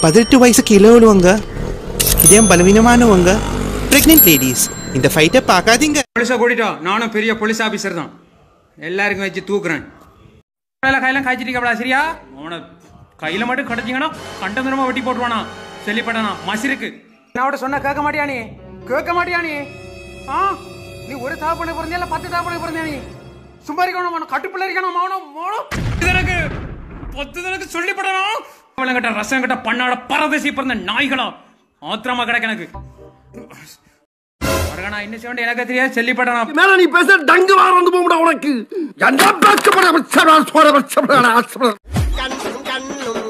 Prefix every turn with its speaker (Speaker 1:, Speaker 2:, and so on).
Speaker 1: பதினெட்டு வயசு கீழே உள்ளவங்க இதயம் பலவீனமானவங்க பிரெக்னென்ட் லேடிஸ் இந்த ஃபைட்டை பார்க்காதீங்க
Speaker 2: போலீஸை கூட்டிட்டோம் நானும் பெரிய போலீஸ் ஆபீசர் தான் எல்லாருக்கும் வச்சு தூக்குறேன் கையில கையில காய்ச்சிட்டீங்கப்படா சரியா அவனை கையில மட்டும் கடைச்சிங்கன்னா கண்டந்தரமா வெட்டி போட்டுவானா செல்லிப்பட்டானா மசிருக்கு நான் அவட சொன்னா கேட்க மாட்டியா நீ கேட்க மாட்டியா நீ ஆ நீ ஒரு தாப்பனை பிறந்தியா இல்ல பத்து தாப்பனை பிறந்தியா நீ சும்மா இருக்கணும் அவன கட்டுப்பிள்ள இருக்கணும் அவனும் மோனும் எனக்கு பத்து தனக்கு சொல்லிப்படணும் அவளங்கிட்ட ரசம் கிட்ட பண்ணாட பரதேசி பிறந்த நாய்களா ஆத்திரமா கிடக்கு எனக்கு வரகனா என்ன செய்ய வேண்டிய எனக்கு தெரியாது செல்லிப்படனா
Speaker 3: மேல நீ பேச டங்கு வார வந்து போக உனக்கு என்ன பேச போற
Speaker 4: கண்ணும் கண்ணும்